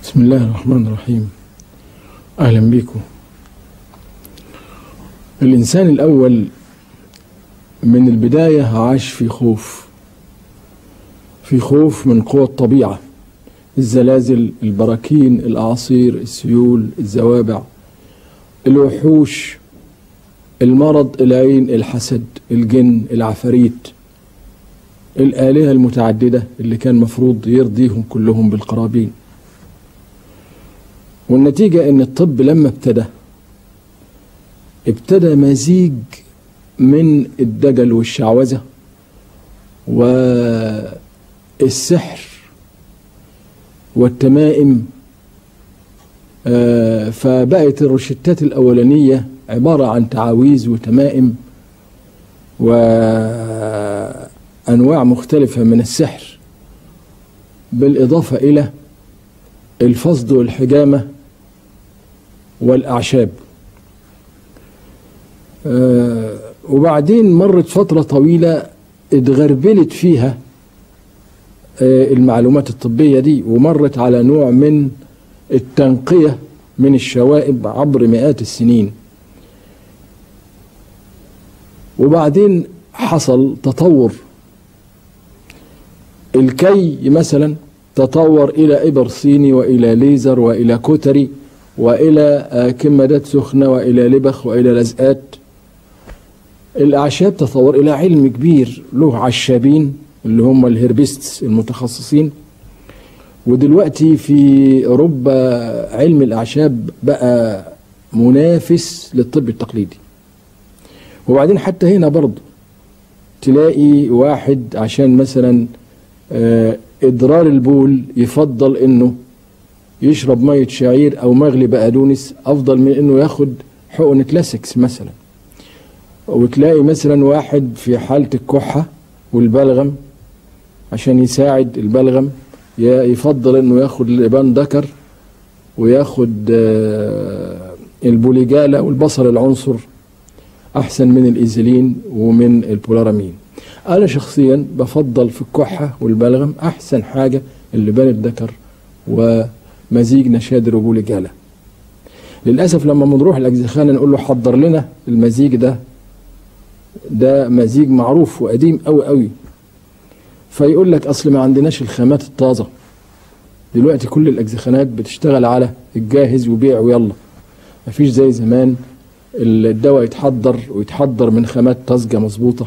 بسم الله الرحمن الرحيم أهلا بكم الإنسان الأول من البداية عاش في خوف في خوف من قوى الطبيعة الزلازل البراكين الأعاصير السيول الزوابع الوحوش المرض العين الحسد الجن العفاريت الآلهة المتعددة اللي كان مفروض يرضيهم كلهم بالقرابين والنتيجة ان الطب لما ابتدى ابتدى مزيج من الدجل والشعوذة والسحر والتمائم آه، فبقت الروشتات الأولانية عبارة عن تعاويذ وتمائم وأنواع مختلفة من السحر بالإضافة إلى الفصد والحجامة والأعشاب آه، وبعدين مرت فترة طويلة اتغربلت فيها آه، المعلومات الطبية دي ومرت على نوع من التنقية من الشوائب عبر مئات السنين وبعدين حصل تطور الكي مثلا تطور إلى إبر صيني وإلى ليزر وإلى كوتري وإلى آه، كمادات سخنة وإلى لبخ وإلى لزقات الأعشاب تطور إلى علم كبير له عشابين اللي هم الهربيستس المتخصصين ودلوقتي في أوروبا علم الأعشاب بقى منافس للطب التقليدي وبعدين حتى هنا برضه تلاقي واحد عشان مثلا آه، إضرار البول يفضل إنه يشرب مية شعير أو مغلي بقدونس أفضل من إنه ياخد حقن كلاسيكس مثلا وتلاقي مثلا واحد في حالة الكحة والبلغم عشان يساعد البلغم ي- يفضل إنه ياخد لبان ذكر وياخد آه، البوليجالا والبصل العنصر أحسن من الإيزيلين ومن البولارامين أنا شخصيا بفضل في الكحة والبلغم أحسن حاجة اللبان الذكر ومزيج نشادر وبوليجالا للأسف لما بنروح الأجزخانة نقول له حضر لنا المزيج ده ده مزيج معروف وقديم قوي قوي فيقول لك أصل ما عندناش الخامات الطازة دلوقتي كل الأجزخانات بتشتغل على الجاهز وبيع ويلا مفيش زي زمان الدواء يتحضر ويتحضر من خامات طازجة مظبوطة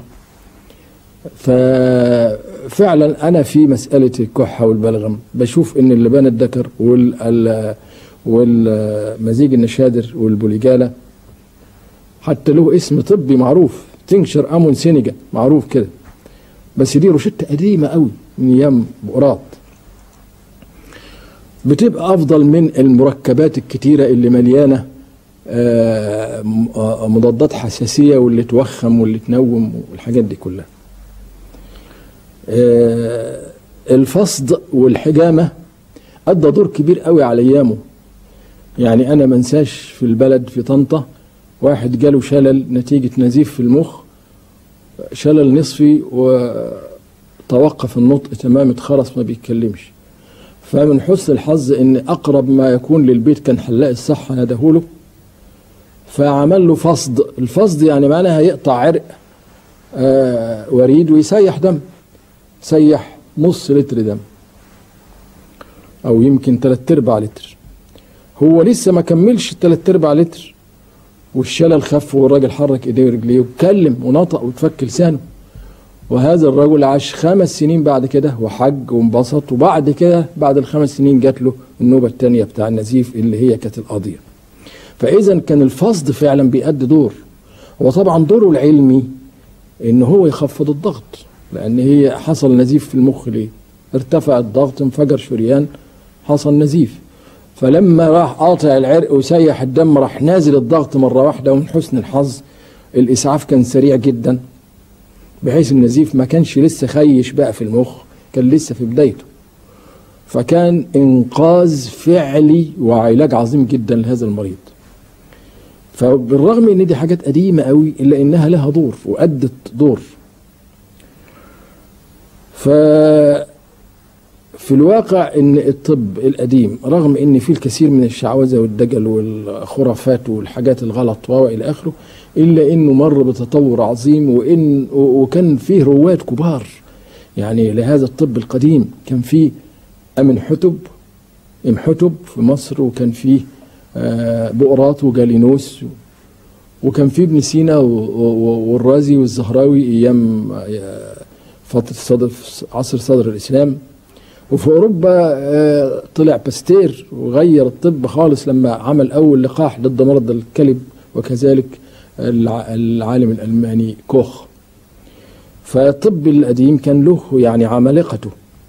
ففعلا انا في مساله الكحه والبلغم بشوف ان اللبان الذكر وال ال- والمزيج النشادر والبوليجالا حتى له اسم طبي معروف تنشر امون سينيجا معروف كده بس دي روشته قديمه قوي من ايام بقراط بتبقى افضل من المركبات الكتيره اللي مليانه آه، م- آه، مضادات حساسيه واللي توخم واللي تنوم والحاجات دي كلها آه، الفصد والحجامة أدى دور كبير قوي على أيامه يعني أنا منساش في البلد في طنطا واحد جاله شلل نتيجة نزيف في المخ شلل نصفي وتوقف النطق تمام اتخرس ما بيتكلمش فمن حسن الحظ ان اقرب ما يكون للبيت كان حلاق الصحة ندهوله فعمل له فصد الفصد يعني معناها يقطع عرق آه وريد ويسيح دم سيح نص لتر دم او يمكن تلات ارباع لتر هو لسه ما كملش التلات ارباع لتر والشلل خف والراجل حرك ايديه ورجليه واتكلم ونطق وتفك لسانه وهذا الرجل عاش خمس سنين بعد كده وحج وانبسط وبعد كده بعد الخمس سنين جات له النوبة الثانية بتاع النزيف اللي هي كانت القضية فإذا كان الفصد فعلا بيأدي دور وطبعا دوره العلمي ان هو يخفض الضغط لان هي حصل نزيف في المخ ليه ارتفع الضغط انفجر شريان حصل نزيف فلما راح قاطع العرق وسيح الدم راح نازل الضغط مرة واحدة ومن حسن الحظ الإسعاف كان سريع جدا بحيث النزيف ما كانش لسه خيش بقى في المخ كان لسه في بدايته فكان إنقاذ فعلي وعلاج عظيم جدا لهذا المريض فبالرغم ان دي حاجات قديمه قوي الا انها لها دور وادت دور ف في الواقع ان الطب القديم رغم ان فيه الكثير من الشعوذه والدجل والخرافات والحاجات الغلط والى اخره الا انه مر بتطور عظيم وان وكان فيه رواد كبار يعني لهذا الطب القديم كان فيه امن حتب ام حتب في مصر وكان فيه آه، بقراط وجالينوس وكان فيه ابن سينا و- و- والرازي والزهراوي ايام آه، فتره صدر عصر صدر الاسلام وفي اوروبا آه، طلع باستير وغير الطب خالص لما عمل اول لقاح ضد مرض الكلب وكذلك الع- العالم الالماني كوخ فالطب القديم كان له يعني عمالقته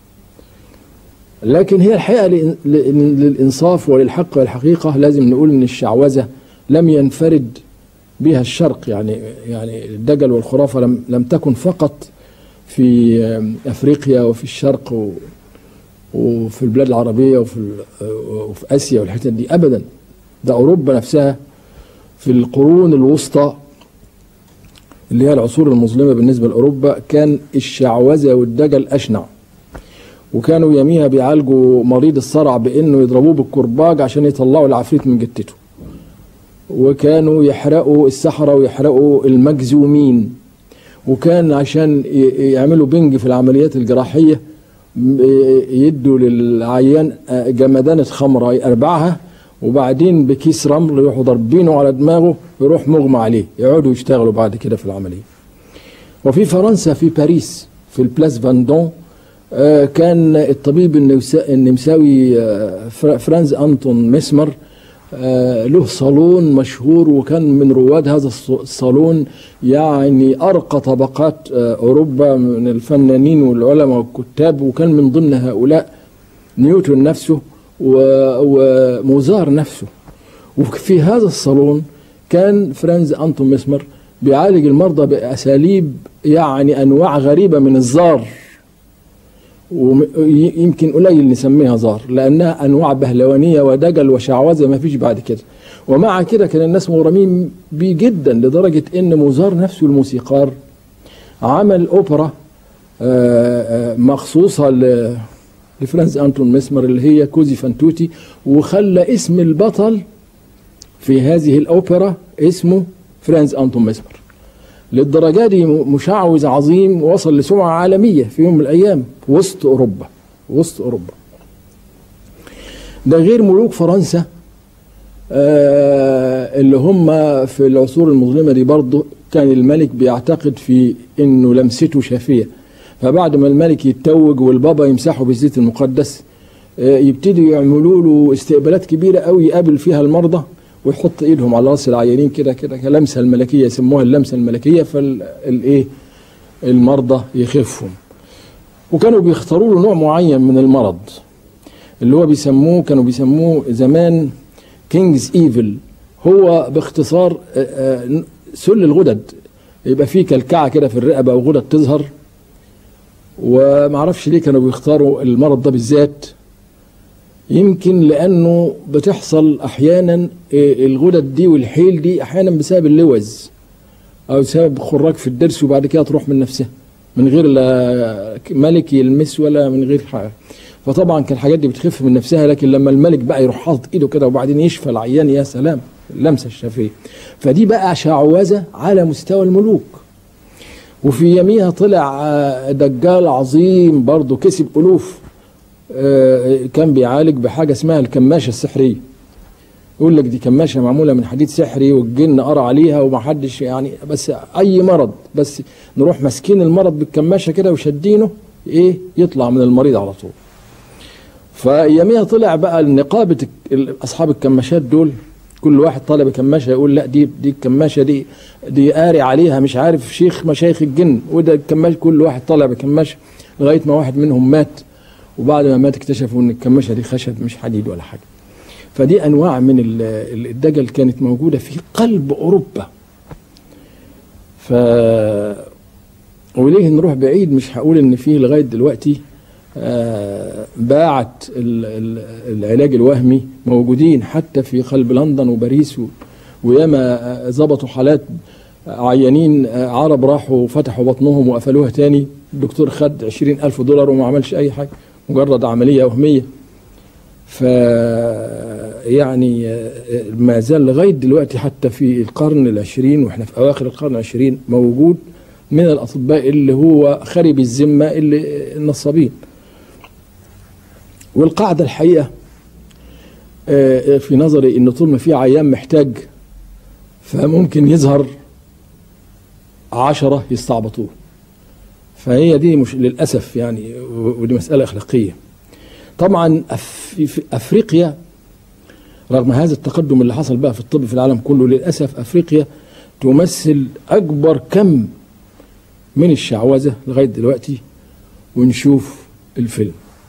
لكن هي الحقيقه لإن- لإن- للانصاف وللحق والحقيقه لازم نقول ان الشعوذه لم ينفرد بها الشرق يعني يعني الدجل والخرافه لم لم تكن فقط في آم، افريقيا وفي الشرق و وفي البلاد العربيه وفي ال- وفي اسيا والحتت دي ابدا ده اوروبا نفسها في القرون الوسطى اللي هي العصور المظلمه بالنسبه لاوروبا كان الشعوذه والدجل اشنع وكانوا يوميها بيعالجوا مريض الصرع بانه يضربوه بالكرباج عشان يطلعوا العفريت من جتته وكانوا يحرقوا السحرة ويحرقوا المجزومين وكان عشان ي- يعملوا بنج في العمليات الجراحية م- يدوا للعيان آه، جمدانة خمرة يربعها وبعدين بكيس رمل يروحوا ضاربينه على دماغه يروح مغمى عليه يقعدوا يشتغلوا بعد كده في العملية وفي فرنسا في باريس في البلاس فاندون آه، كان الطبيب النمسا- النمساوي آه، فر- فرانز أنتون ميسمر آه، له صالون مشهور وكان من رواد هذا الص- الصالون يعني أرقى طبقات آه، أوروبا من الفنانين والعلماء والكتاب وكان من ضمن هؤلاء نيوتن نفسه و- وموزار نفسه وفي هذا الصالون كان فرانز أنتون ميسمر بيعالج المرضى بأساليب يعني أنواع غريبة من الزار ويمكن قليل نسميها زار لانها انواع بهلوانيه ودجل وشعوذه ما فيش بعد كده ومع كده كان الناس مغرمين بيه جدا لدرجه ان موزار نفسه الموسيقار عمل اوبرا آه، آه، مخصوصه ل- لفرانز انتون مسمر اللي هي كوزي فانتوتي وخلى اسم البطل في هذه الاوبرا اسمه فرانز انتون مسمر للدرجة دي مشعوذ عظيم وصل لسمعة عالمية في يوم من الأيام في وسط أوروبا وسط أوروبا ده غير ملوك فرنسا آه اللي هم في العصور المظلمة دي برضه كان الملك بيعتقد في انه لمسته شافية فبعد ما الملك يتوج والبابا يمسحه بالزيت المقدس آه يبتدوا يعملوا له استقبالات كبيرة قوي يقابل فيها المرضى ويحط ايدهم على راس العيانين كده كده كلمسه الملكيه يسموها اللمسه الملكيه فالايه المرضى يخفهم وكانوا بيختاروا له نوع معين من المرض اللي هو بيسموه كانوا بيسموه زمان كينجز ايفل هو باختصار آه، آه، سل الغدد يبقى فيه كلكعه كده في الرقبه او غدد تظهر ومعرفش ليه كانوا بيختاروا المرض ده بالذات يمكن لانه بتحصل احيانا إيه، الغدد دي والحيل دي احيانا بسبب اللوز او بسبب خراج في الضرس وبعد كده تروح من نفسها من غير لا ملك يلمس ولا من غير حاجه فطبعا كان الحاجات دي بتخف من نفسها لكن لما الملك بقى يروح حاطط ايده كده وبعدين يشفى العيان يا سلام اللمسه الشافيه فدي بقى شعوذه على مستوى الملوك وفي يميها طلع آه، دجال عظيم برضه كسب الوف آه، كان بيعالج بحاجه اسمها الكماشه السحريه يقول لك دي كماشه معموله من حديد سحري والجن قرا عليها ومحدش يعني بس اي مرض بس نروح ماسكين المرض بالكماشه كده وشادينه ايه يطلع من المريض على طول فياميها طلع بقى نقابه ال- اصحاب الكماشات دول كل واحد طالب كماشه يقول لا دي دي الكماشه دي دي قاري عليها مش عارف شيخ مشايخ الجن وده الكماش كل واحد طالع بكماشه لغايه ما واحد منهم مات وبعد ما مات اكتشفوا ان الكماشه دي خشب مش حديد ولا حاجه فدي انواع من ال- ال- الدجل كانت موجوده في قلب اوروبا ف وليه نروح بعيد مش هقول ان فيه لغايه دلوقتي آه، باعت ال- ال- العلاج الوهمي موجودين حتى في قلب لندن وباريس و- وياما آه، ظبطوا حالات عيانين آه، عرب راحوا فتحوا بطنهم وقفلوها تاني الدكتور خد عشرين ألف دولار وما عملش أي حاجة مجرد عملية وهمية ف يعني ما زال لغاية دلوقتي حتى في القرن العشرين واحنا في أواخر القرن العشرين موجود من الأطباء اللي هو خرب الذمة اللي النصابين والقاعدة الحقيقة في نظري ان طول ما في عيان محتاج فممكن يظهر عشرة يستعبطوه فهي دي مش للأسف يعني ودي مسألة أخلاقية طبعا في أفريقيا رغم هذا التقدم اللي حصل بقى في الطب في العالم كله للأسف أفريقيا تمثل أكبر كم من الشعوذة لغاية دلوقتي ونشوف الفيلم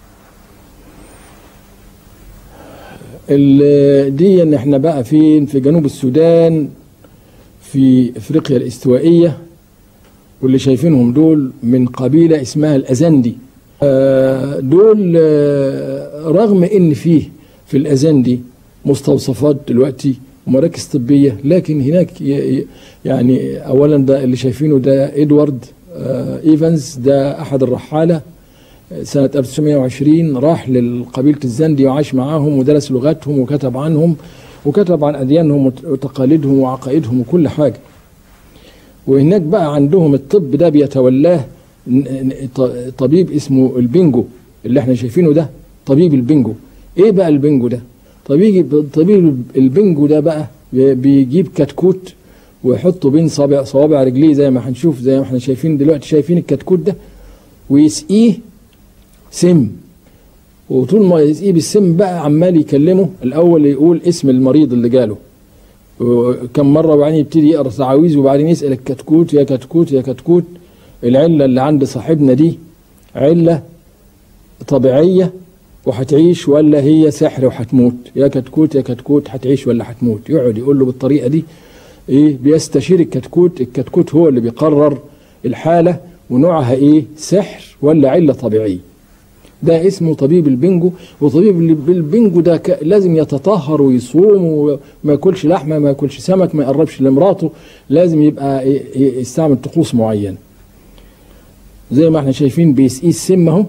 دي ان احنا بقى فين في جنوب السودان في افريقيا الاستوائيه واللي شايفينهم دول من قبيله اسمها الازندي دول رغم ان فيه في الازندي مستوصفات دلوقتي ومراكز طبيه لكن هناك يعني اولا ده اللي شايفينه ده ادوارد ايفنز ده احد الرحاله سنة 1920 راح لقبيلة الزندي وعاش معاهم ودرس لغاتهم وكتب عنهم وكتب عن أديانهم وتقاليدهم وعقائدهم وكل حاجة وهناك بقى عندهم الطب ده بيتولاه طبيب اسمه البنجو اللي احنا شايفينه ده طبيب البنجو ايه بقى البنجو ده طبيب طبيب البنجو ده بقى بيجيب كتكوت ويحطه بين صوابع صوابع رجليه زي ما هنشوف زي ما احنا شايفين دلوقتي شايفين الكتكوت ده ويسقيه سم وطول ما يسقيه بالسم بقى عمال يكلمه الاول يقول اسم المريض اللي جاله كم مره وبعدين يبتدي يقرا تعاويذ وبعدين يسال الكتكوت يا كتكوت يا كتكوت العله اللي عند صاحبنا دي عله طبيعيه وهتعيش ولا هي سحر وهتموت يا كتكوت يا كتكوت هتعيش ولا هتموت يقعد يقول له بالطريقه دي ايه بيستشير الكتكوت الكتكوت هو اللي بيقرر الحاله ونوعها ايه سحر ولا عله طبيعيه ده اسمه طبيب البنجو وطبيب البنجو ده لازم يتطهر ويصوم وما ياكلش لحمه ما ياكلش سمك ما يقربش لمراته لازم يبقى يستعمل طقوس معينه زي ما احنا شايفين بيسقيه السم اهو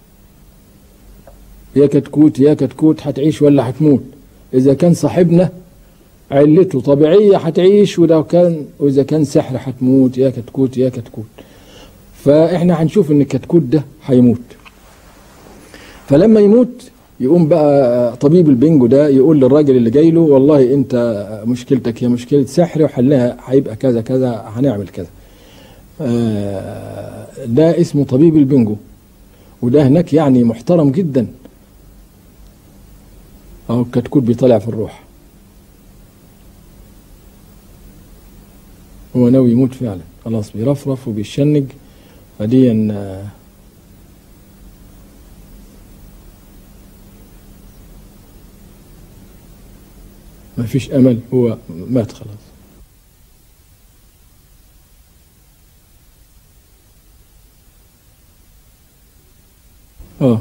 يا كتكوت يا كتكوت هتعيش ولا هتموت اذا كان صاحبنا علته طبيعيه هتعيش ولو كان واذا كان سحر هتموت يا كتكوت يا كتكوت فاحنا هنشوف ان الكتكوت ده هيموت فلما يموت يقوم بقى طبيب البنجو ده يقول للراجل اللي جاي له والله انت مشكلتك هي مشكله سحر وحلها هيبقى كذا كذا هنعمل كذا ده اسمه طبيب البنجو وده هناك يعني محترم جدا اهو الكتكوت بيطلع في الروح هو ناوي يموت فعلا خلاص بيرفرف وبيشنج فدي ما فيش امل هو مات خلاص اه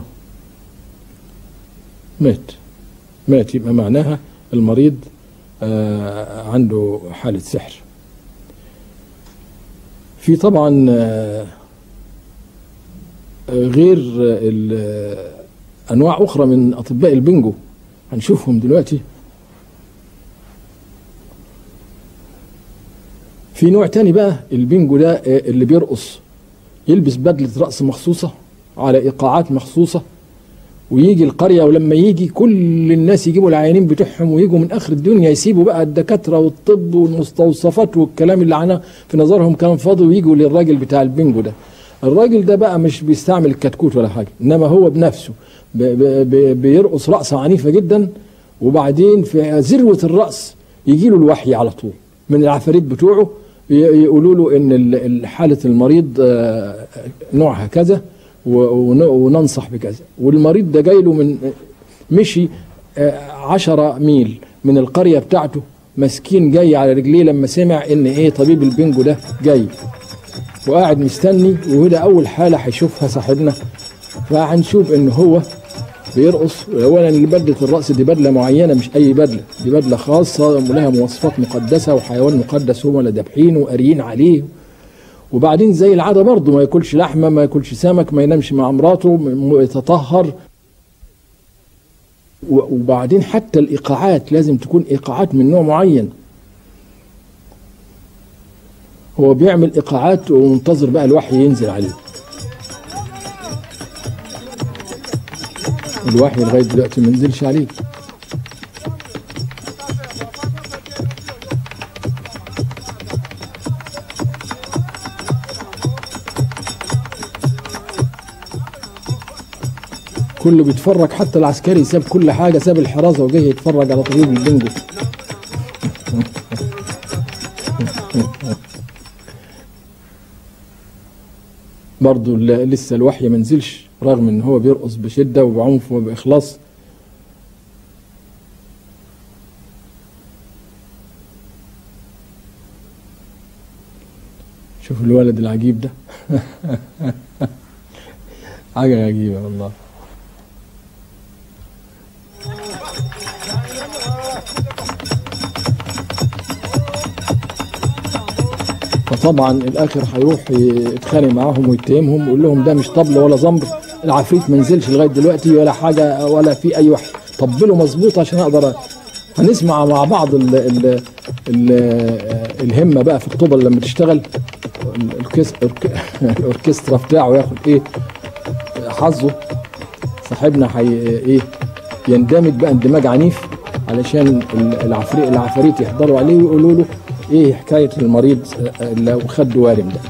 مات مات يبقى معناها المريض آه عنده حالة سحر في طبعا آه غير انواع اخرى من اطباء البنجو هنشوفهم دلوقتي في نوع تاني بقى البنجو ده اللي بيرقص يلبس بدلة رأس مخصوصة على إيقاعات مخصوصة ويجي القرية ولما يجي كل الناس يجيبوا العيانين بتوعهم ويجوا من آخر الدنيا يسيبوا بقى الدكاترة والطب والمستوصفات والكلام اللي عنها في نظرهم كلام فاضي ويجوا للراجل بتاع البنجو ده الراجل ده بقى مش بيستعمل الكتكوت ولا حاجة إنما هو بنفسه بيرقص رقصة عنيفة جدا وبعدين في ذروة الرأس يجي له الوحي على طول من العفاريت بتوعه يقولوا له ان حاله المريض نوعها كذا وننصح بكذا والمريض ده جاي له من مشي عشرة ميل من القريه بتاعته مسكين جاي على رجليه لما سمع ان ايه طبيب البنجو ده جاي وقاعد مستني وده اول حاله هيشوفها صاحبنا فهنشوف ان هو بيرقص اولا بدله الراس دي بدله معينه مش اي بدله دي بدله خاصه ولها مواصفات مقدسه وحيوان مقدس هم اللي دابحينه وقاريين عليه وبعدين زي العاده برضه ما ياكلش لحمه ما ياكلش سمك ما ينامش مع مراته م- يتطهر و- وبعدين حتى الايقاعات لازم تكون ايقاعات من نوع معين هو بيعمل ايقاعات ومنتظر بقى الوحي ينزل عليه الوحي لغايه دلوقتي ما نزلش عليه كله بيتفرج حتى العسكري ساب كل حاجه ساب الحراسه وجاي يتفرج على طبيب البنجو برضه ل- لسه الوحي ما نزلش رغم ان هو بيرقص بشده وبعنف وباخلاص شوف الولد العجيب ده حاجه عجيبه والله فطبعا الاخر هيروح يتخانق معاهم ويتهمهم ويقول لهم ده مش طبل ولا زمر العفريت ما نزلش لغايه دلوقتي ولا حاجه ولا في اي وحي طبله مظبوط عشان اقدر أ- هنسمع مع بعض ال ال ال الهمه بقى في الطبل لما تشتغل الأوركس- الأورك- الاوركسترا بتاعه ياخد ايه حظه صاحبنا حي ايه يندمج بقى اندماج عنيف علشان ال- العفريت العفاريت يحضروا عليه ويقولوا له ايه حكايه المريض اللي خده وارم ده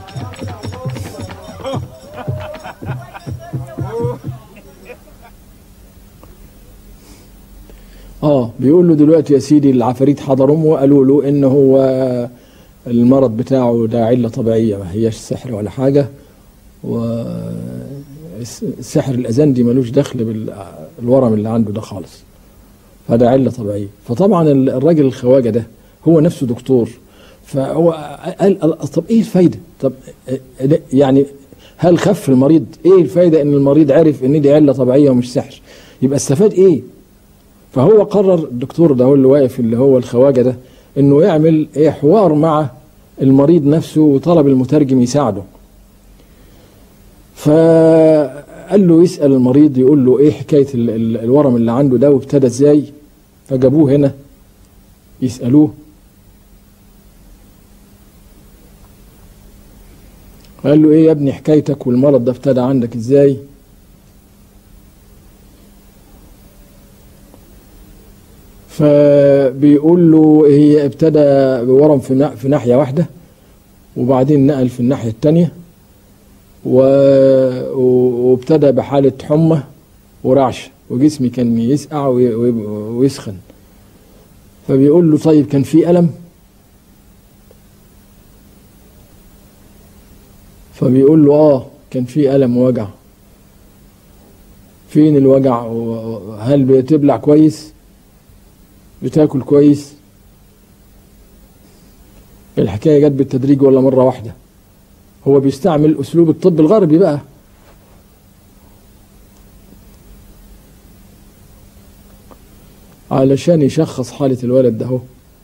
اه بيقول له دلوقتي يا سيدي العفاريت حضرهم وقالوا له ان هو المرض بتاعه ده عله طبيعيه ما هياش سحر ولا حاجه والسحر الاذان دي ملوش دخل بالورم اللي عنده ده خالص فده عله طبيعيه فطبعا ال- الراجل الخواجه ده هو نفسه دكتور فهو قال قال- طب ايه الفايده طب آه، يعني هل خف المريض ايه الفايده ان المريض عرف ان دي عله طبيعيه ومش سحر يبقى استفاد ايه فهو قرر الدكتور ده هو اللي واقف اللي هو الخواجه ده انه يعمل ايه حوار مع المريض نفسه وطلب المترجم يساعده فقال له يسأل المريض يقول له ايه حكاية ال- ال- الورم اللي عنده ده وابتدى ازاي فجابوه هنا يسألوه قال له ايه يا ابني حكايتك والمرض ده ابتدى عندك ازاي فبيقول له هي ابتدى بورم في نا- في ناحية واحدة وبعدين نقل في الناحية التانية و- و- وابتدى بحالة حمى ورعش وجسمي كان يسقع وي- وي- ويسخن فبيقول له طيب كان في ألم فبيقول له اه كان في ألم ووجع فين الوجع و- هل بتبلع كويس بتاكل كويس الحكاية جت بالتدريج ولا مرة واحدة هو بيستعمل أسلوب الطب الغربي بقى علشان يشخص حالة الولد ده هو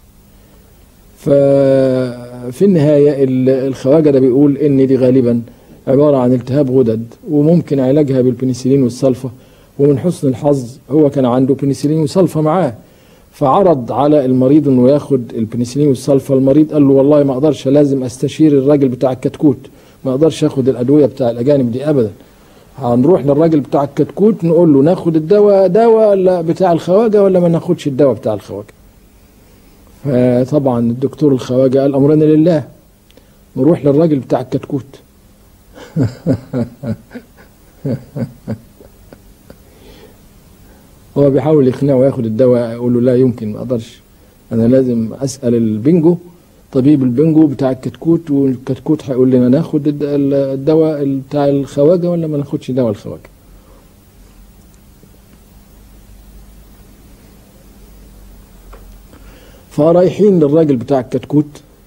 ففي النهاية ال- الخواجة ده بيقول إن دي غالبا عبارة عن التهاب غدد وممكن علاجها بالبنسلين والسلفة ومن حسن الحظ هو كان عنده بنسلين وسلفة معاه فعرض على المريض انه ياخد البنسلين والسلفة المريض قال له والله ما اقدرش لازم استشير الراجل بتاع الكتكوت ما اقدرش اخد الادويه بتاع الاجانب دي ابدا هنروح للراجل بتاع الكتكوت نقول له ناخد الدواء دواء ولا بتاع الخواجه ولا ما ناخدش الدواء بتاع الخواجه فطبعا الدكتور الخواجه قال امرنا لله نروح للراجل بتاع الكتكوت هو بيحاول يقنعه ياخد الدواء يقول له لا يمكن ما اقدرش انا لازم اسال البنجو طبيب البنجو بتاع الكتكوت والكتكوت هيقول لنا ناخد الد- الدواء بتاع الخواجه ولا ما ناخدش دواء الخواجه فرايحين للراجل بتاع الكتكوت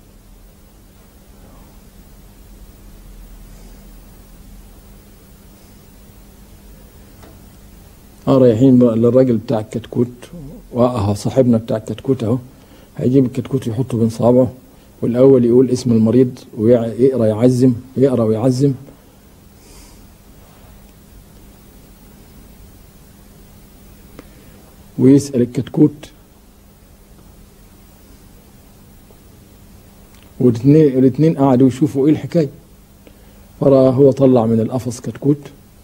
اه رايحين بقى للراجل بتاع الكتكوت واهو صاحبنا بتاع الكتكوت اهو هيجيب الكتكوت يحطه بين صوابعه والأول يقول اسم المريض ويقرأ يعزم يقرأ ويعزم ويسأل الكتكوت والاثنين الاثنين قعدوا يشوفوا ايه الحكايه فرأى هو طلع من القفص كتكوت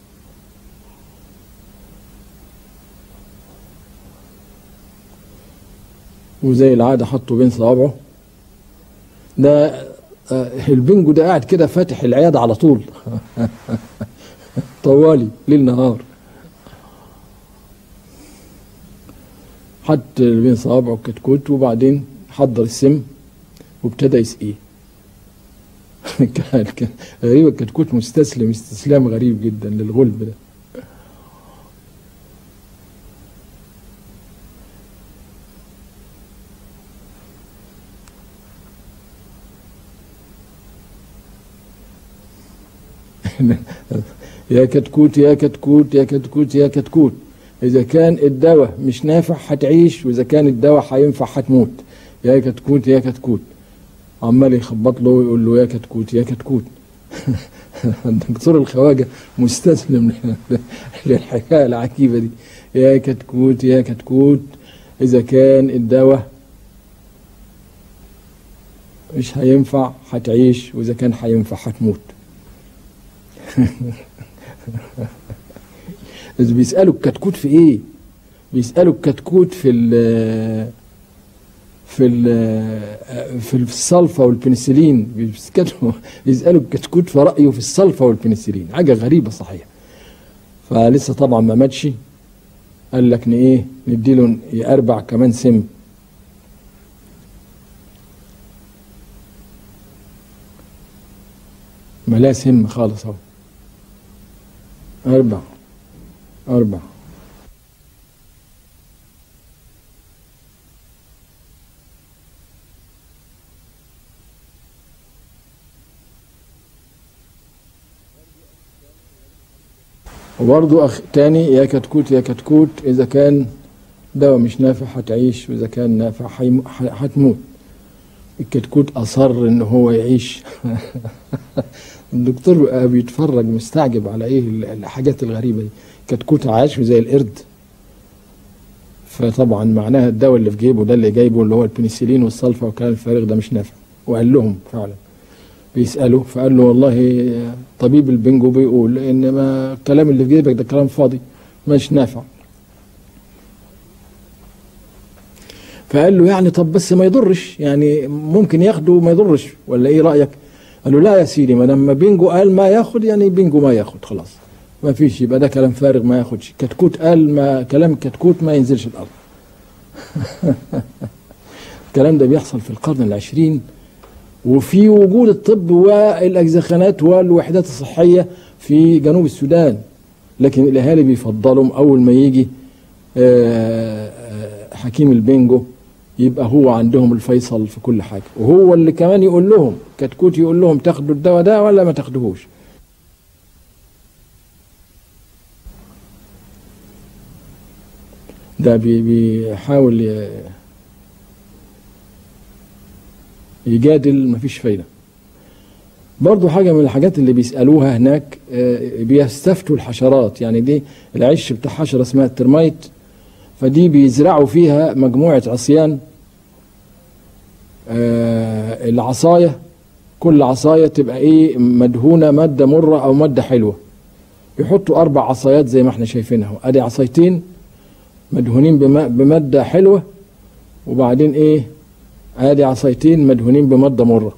وزي العادة حطه بين صوابعه ده آه، البنجو ده قاعد كده فاتح العيادة على طول طوالي ليل نهار حط بين صوابعه الكتكوت وبعدين حضر السم وابتدى يسقيه كان كان غريب الكتكوت مستسلم استسلام غريب جدا للغلب ده يا كتكوت يا كتكوت يا كتكوت يا كتكوت إذا كان الدواء مش نافع هتعيش وإذا كان الدواء هينفع هتموت يا كتكوت يا كتكوت عمال يخبط له ويقول له يا كتكوت يا كتكوت الدكتور الخواجة مستسلم للحكاية العجيبة دي يا كتكوت يا كتكوت إذا كان الدواء مش هينفع هتعيش وإذا كان هينفع هتموت إذا بيسألوا الكتكوت في إيه؟ بيسألوا الكتكوت في ال في ال في الصلفة والبنسلين بيسكتوا يسألوا الكتكوت في رأيه في الصلفة والبنسلين حاجة غريبة صحيح فلسه طبعا ما ماتش قال لك ايه نديله يأربع كمان سم ملا سم خالص اهو أربع أربع وبرضه أخ تاني يا كتكوت يا كتكوت إذا كان دواء مش نافع هتعيش وإذا كان نافع حيم- ح- هتموت الكتكوت أصر إن هو يعيش الدكتور بقى بيتفرج مستعجب على إيه ال- الحاجات الغريبة دي كتكوت عاش زي القرد فطبعا معناها الدواء اللي في جيبه ده اللي جايبه اللي هو البنسلين والصلفة والكلام الفارغ ده مش نافع وقال لهم فعلا بيسأله فقال له والله طبيب البنجو بيقول ان ما الكلام اللي في جيبك ده كلام فاضي مش نافع فقال له يعني طب بس ما يضرش يعني ممكن ياخده وما يضرش ولا ايه رأيك قال له لا يا سيدي ما دام بينجو قال ما ياخد يعني بينجو ما ياخد خلاص ما فيش يبقى ده كلام فارغ ما ياخدش كتكوت قال ما كلام كتكوت ما ينزلش الارض الكلام ده بيحصل في القرن العشرين وفي وجود الطب والاجزخانات والوحدات الصحيه في جنوب السودان لكن الاهالي بيفضلوا اول ما يجي آه، آه، حكيم البنجو يبقى هو عندهم الفيصل في كل حاجه وهو اللي كمان يقول لهم كتكوت يقول لهم تاخدوا الدواء ده ولا ما تاخدوهوش ده بي- بيحاول ي- يجادل مفيش فايدة برضو حاجة من الحاجات اللي بيسألوها هناك آه، بيستفتوا الحشرات يعني دي العش بتاع حشرة اسمها الترمايت فدي بيزرعوا فيها مجموعة عصيان آه، العصاية كل عصاية تبقى ايه مدهونة مادة مرة او مادة حلوة يحطوا اربع عصايات زي ما احنا شايفينها أهو. ادي عصايتين مدهونين بما- بمادة حلوة وبعدين ايه ادي عصايتين مدهونين بمادة مرة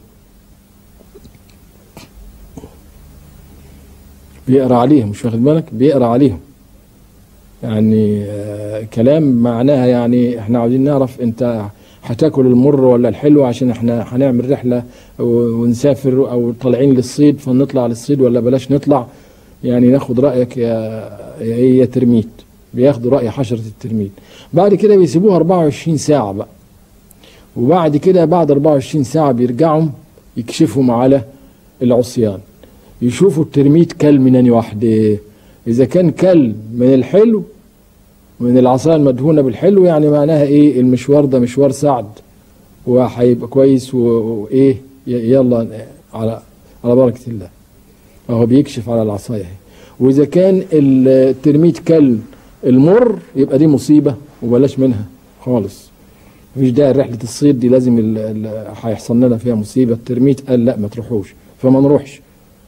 بيقرا عليهم مش واخد بالك بيقرا عليهم يعني آه كلام معناها يعني احنا عاوزين نعرف انت هتاكل المر ولا الحلو عشان احنا هنعمل رحلة و- ونسافر او طالعين للصيد فنطلع للصيد ولا بلاش نطلع يعني ناخد رأيك يا يا ايه يا ترميت بياخدوا رأي حشرة الترميت بعد كده بيسيبوها 24 ساعة بقى وبعد كده بعد 24 ساعة بيرجعوا يكشفوا على العصيان يشوفوا الترميت كل من أني واحدة إذا كان كل من الحلو من العصاية المدهونة بالحلو يعني معناها إيه المشوار ده مشوار سعد وهيبقى كويس و- وايه ي- يلا على على بركه الله اهو بيكشف على العصايه اهي واذا كان الترميت كل المر يبقى دي مصيبه وبلاش منها خالص مفيش داعي رحله الصيد دي لازم ال- ال- هيحصل لنا فيها مصيبه الترميت قال لا ما تروحوش فما نروحش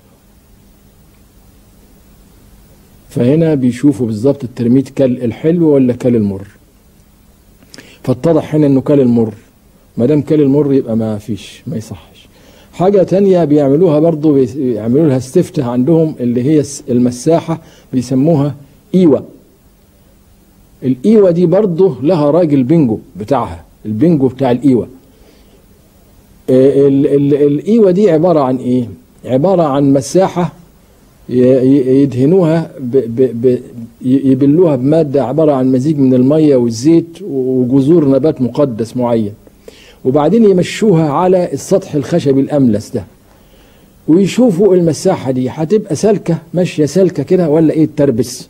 فهنا بيشوفوا بالظبط الترميت كل الحلو ولا كل المر فاتضح هنا انه كل المر ما دام كل المر يبقى ما فيش ما يصحش حاجة تانية بيعملوها برضو بيس- بيعملوا لها استفتاء عندهم اللي هي الس- المساحة بيسموها ايوة الايوة دي برضو لها راجل بينجو بتاعها البينجو بتاع الايوة آه، ال- ال- الايوة دي عبارة عن ايه عبارة عن مساحة ي- ي- يدهنوها ب ب ب ي- يبلوها بمادة عبارة عن مزيج من المية والزيت وجذور نبات مقدس معين وبعدين يمشوها على السطح الخشبي الأملس ده ويشوفوا المساحة دي هتبقى سالكة ماشية سالكة كده ولا ايه تربس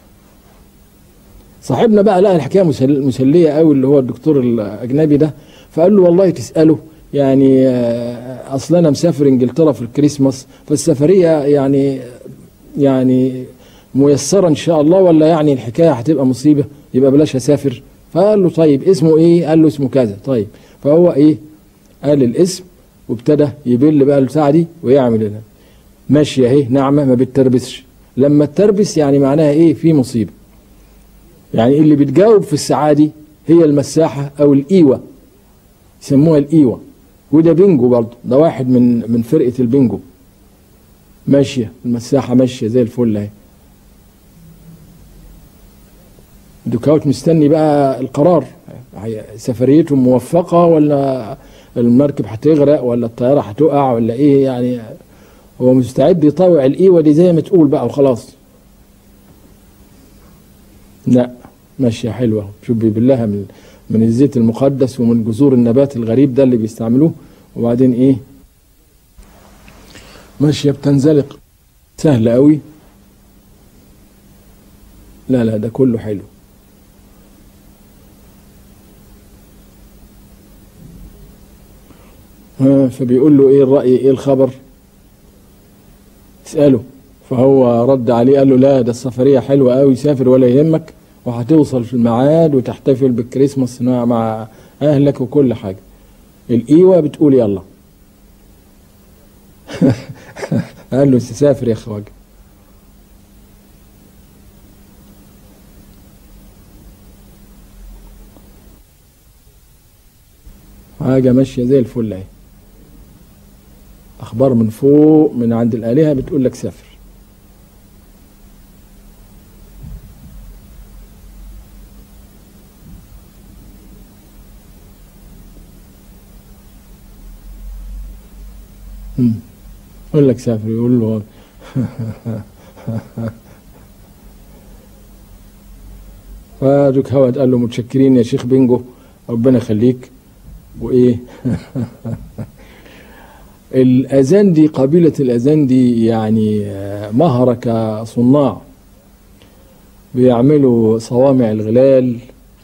صاحبنا بقى لقى الحكاية مسل- مسلية قوي اللي هو الدكتور الأجنبي ده فقال له والله تسأله يعني آه، أصل أنا مسافر إنجلترا في الكريسماس فالسفرية يعني يعني ميسرة إن شاء الله ولا يعني الحكاية هتبقى مصيبة يبقى بلاش أسافر فقال له طيب اسمه إيه قال له اسمه كذا طيب فهو إيه قال الاسم وابتدى يبل بقى البتاعة دي ويعمل هنا ماشية اهي ناعمة ما بتتربسش لما تتربس يعني معناها ايه في مصيبة يعني اللي بتجاوب في الساعة دي هي المساحة او الايوة يسموها الايوة وده بينجو برضه ده واحد من من فرقة البينجو ماشية المساحة ماشية زي الفل اهي دوكاوت مستني بقى القرار هي- سفريته موفقة ولا المركب هتغرق ولا الطيارة هتقع ولا ايه يعني هو مستعد يطاوع الايوة دي زي ما تقول بقى وخلاص لا ماشية حلوة شوف بيبلها من من الزيت المقدس ومن جذور النبات الغريب ده اللي بيستعملوه وبعدين ايه ماشية بتنزلق سهلة قوي لا لا ده كله حلو ها، فبيقول له ايه الرأي ايه الخبر اسأله فهو رد عليه قال له لا ده السفرية حلوة قوي سافر ولا يهمك وهتوصل في الميعاد وتحتفل بالكريسماس مع مع اهلك وكل حاجة الايوة بتقول يلا قال له سافر يا خواجه حاجة ماشية زي الفل اهي أخبار من فوق من عند الآلهة بتقول لك سافر مم. يقول لك سافر يقول له فدوك هواد قال له متشكرين يا شيخ بينجو ربنا يخليك وايه الاذان دي قبيله الاذان دي يعني آه، مهره كصناع بيعملوا صوامع الغلال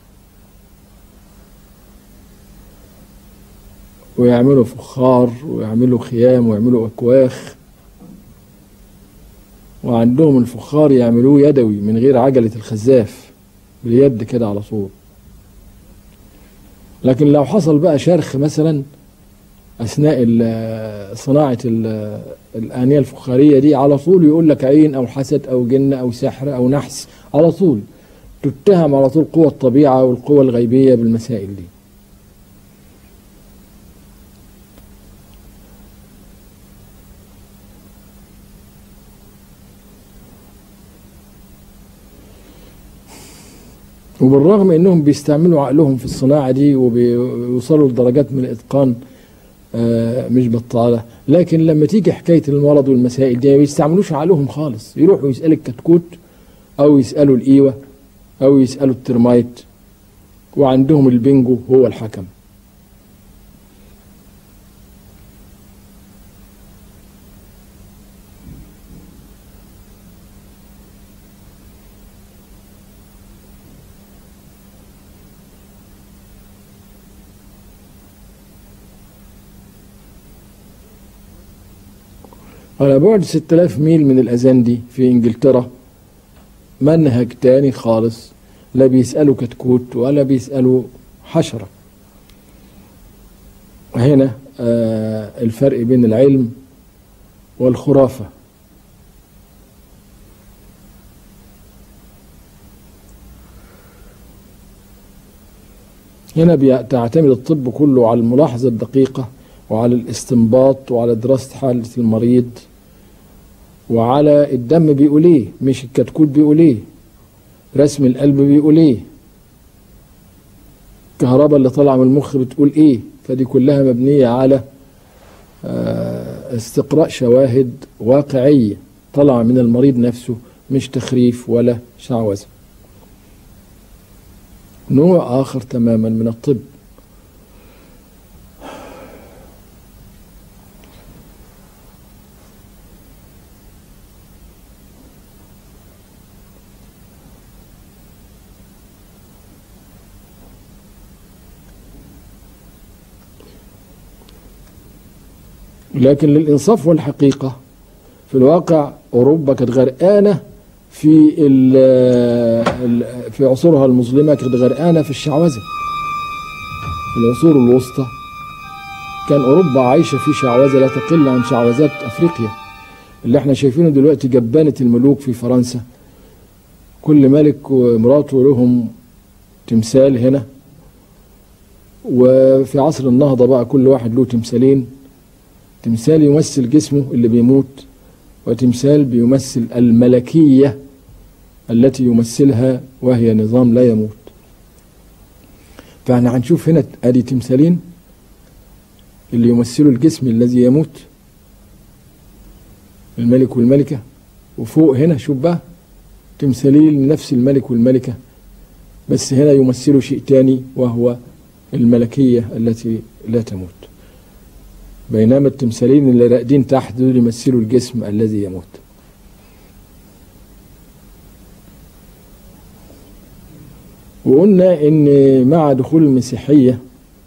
ويعملوا فخار ويعملوا خيام ويعملوا اكواخ وعندهم الفخار يعملوه يدوي من غير عجله الخزاف باليد كده على طول لكن لو حصل بقى شرخ مثلا اثناء ال- صناعه ال- الانيه الفخاريه دي على طول يقول لك عين او حسد او جن او سحر او نحس على طول تتهم على طول قوى الطبيعه والقوى الغيبيه بالمسائل دي وبالرغم انهم بيستعملوا عقلهم في الصناعه دي وبيوصلوا لدرجات من الاتقان آه، مش بطاله لكن لما تيجي حكايه المرض والمسائل دي ما بيستعملوش عقلهم خالص يروحوا يسالوا الكتكوت او يسالوا الايوه او يسالوا الترمايت وعندهم البنجو هو الحكم على بعد 6000 ميل من الأزندي في إنجلترا منهج تاني خالص لا بيسألوا كتكوت ولا بيسألوا حشرة هنا آه الفرق بين العلم والخرافة هنا بتعتمد الطب كله على الملاحظة الدقيقة وعلى الاستنباط وعلى دراسة حالة المريض وعلى الدم بيقول ايه مش الكتكوت بيقول ايه رسم القلب بيقول ايه الكهرباء اللي طالعه من المخ بتقول ايه فدي كلها مبنيه على استقراء شواهد واقعيه طالعه من المريض نفسه مش تخريف ولا شعوذه نوع اخر تماما من الطب لكن للإنصاف والحقيقة في الواقع أوروبا كانت غرقانة في في عصورها المظلمة كانت غرقانة في الشعوذة في العصور الوسطى كان أوروبا عايشة في شعوذة لا تقل عن شعوذات أفريقيا اللي احنا شايفينه دلوقتي جبانة الملوك في فرنسا كل ملك ومراته لهم تمثال هنا وفي عصر النهضة بقى كل واحد له تمثالين تمثال يمثل جسمه اللي بيموت وتمثال بيمثل الملكية التي يمثلها وهي نظام لا يموت فاحنا هنشوف هنا ادي تمثالين اللي يمثلوا الجسم الذي يموت الملك والملكة وفوق هنا شوف بقى تمثالين نفس الملك والملكة بس هنا يمثلوا شيء تاني وهو الملكية التي لا تموت بينما التمثالين اللي راقدين تحت دول يمثلوا الجسم الذي يموت وقلنا ان مع دخول المسيحية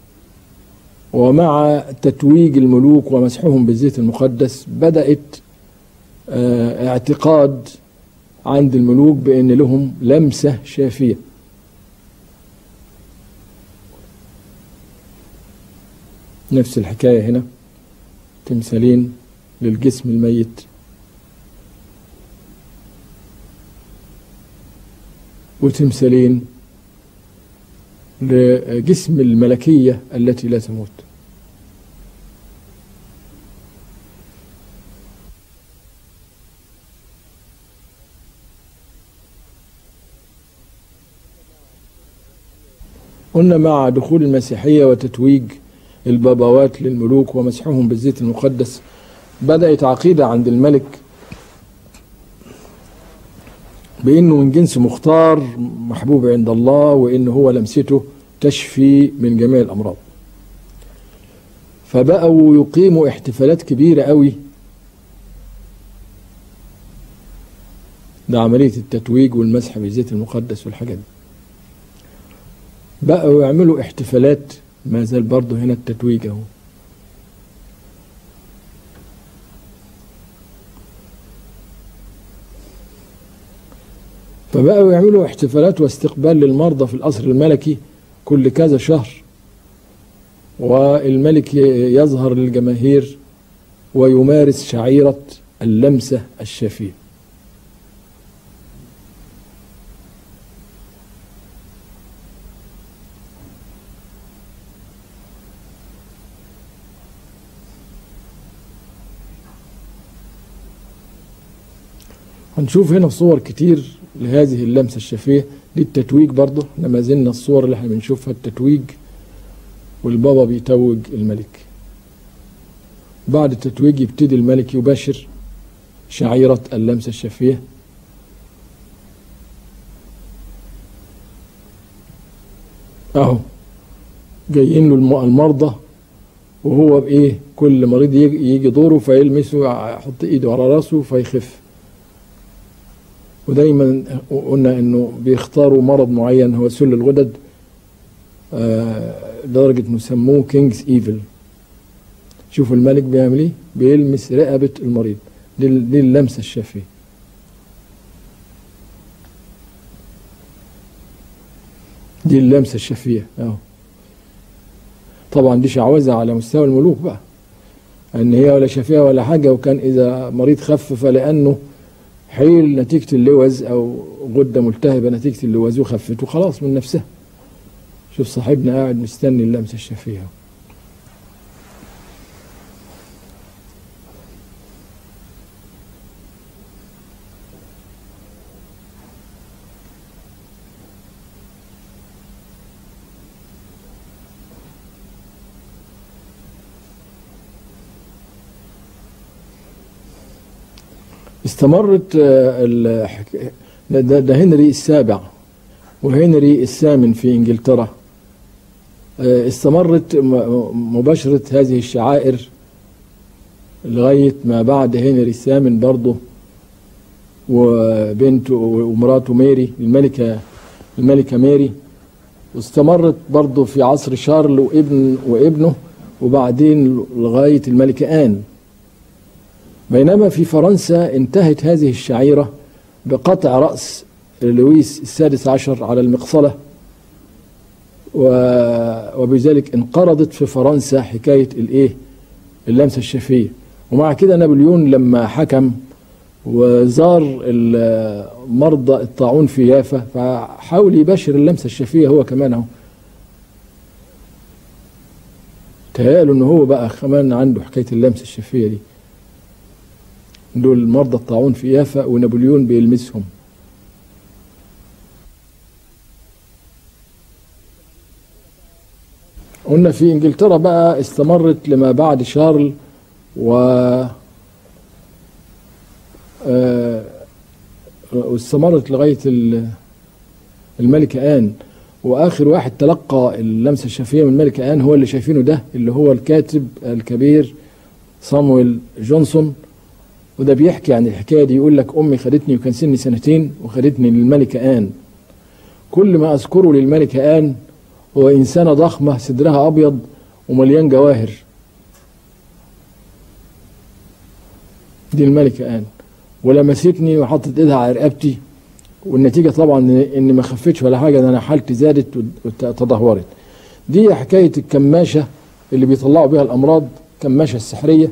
ومع تتويج الملوك ومسحهم بالزيت المقدس بدأت اه اعتقاد عند الملوك بأن لهم لمسة شافية نفس الحكاية هنا تمثالين للجسم الميت وتمثالين لجسم الملكية التي لا تموت قلنا مع دخول المسيحية وتتويج البابوات للملوك ومسحهم بالزيت المقدس بدأت عقيدة عند الملك بأنه من جنس مختار محبوب عند الله وأن هو لمسته تشفي من جميع الأمراض فبقوا يقيموا احتفالات كبيرة قوي ده عملية التتويج والمسح بالزيت المقدس والحاجات دي بقوا يعملوا احتفالات ما زال برضه هنا التتويج اهو فبقوا يعملوا احتفالات واستقبال للمرضى في القصر الملكي كل كذا شهر والملك يظهر للجماهير ويمارس شعيرة اللمسة الشافية هنشوف هنا صور كتير لهذه اللمسة الشفية دي التتويج برضه احنا ما زلنا الصور اللي احنا بنشوفها التتويج والبابا بيتوج الملك بعد التتويج يبتدي الملك يباشر شعيرة اللمسة الشفية اهو جايين له المرضى وهو بايه كل مريض يجي دوره فيلمسه يحط ايده على راسه فيخف ودايما قلنا انه بيختاروا مرض معين هو سل الغدد آه لدرجة انه سموه كينجز ايفل شوفوا الملك بيعمل ايه بيلمس رقبة المريض دي, دي اللمسة الشافية دي اللمسة الشافية اه طبعا دي شعوذة على مستوى الملوك بقى ان هي ولا شافية ولا حاجة وكان اذا مريض خف فلانه حيل نتيجة اللوز او غدة ملتهبة نتيجة اللوز وخفت وخلاص من نفسها شوف صاحبنا قاعد مستني اللمسة الشافية استمرت آه، الحك- ده, ده, ده هنري السابع وهنري الثامن في انجلترا آه، استمرت م- مباشرة هذه الشعائر لغاية ما بعد هنري الثامن برضه وبنته ومراته ميري الملكة الملكة ميري واستمرت برضه في عصر شارل وابن وابنه وبعدين لغاية الملكة آن بينما في فرنسا انتهت هذه الشعيرة بقطع رأس لويس السادس عشر على المقصلة و- وبذلك انقرضت في فرنسا حكاية الايه اللمسة الشفية ومع كده نابليون لما حكم وزار ال- مرضى الطاعون في يافا فحاول يبشر اللمسة الشفية هو كمان اهو تهيأله ان هو بقى كمان عنده حكاية اللمسة الشفية دي دول مرضى الطاعون في يافا ونابليون بيلمسهم قلنا في انجلترا بقى استمرت لما بعد شارل و آه، واستمرت لغايه ال- الملكه ان واخر واحد تلقى اللمسه الشفيه من الملكه ان هو اللي شايفينه ده اللي هو الكاتب الكبير صامويل جونسون وده بيحكي عن الحكايه دي يقول لك امي خدتني وكان سني سنتين وخدتني للملكه ان كل ما اذكره للملكه ان هو انسانه ضخمه صدرها ابيض ومليان جواهر دي الملكه ان ولمستني وحطت ايدها على رقبتي والنتيجه طبعا اني ما خفتش ولا حاجه ده انا حالتي زادت وتدهورت دي حكايه الكماشه اللي بيطلعوا بيها الامراض كماشه السحريه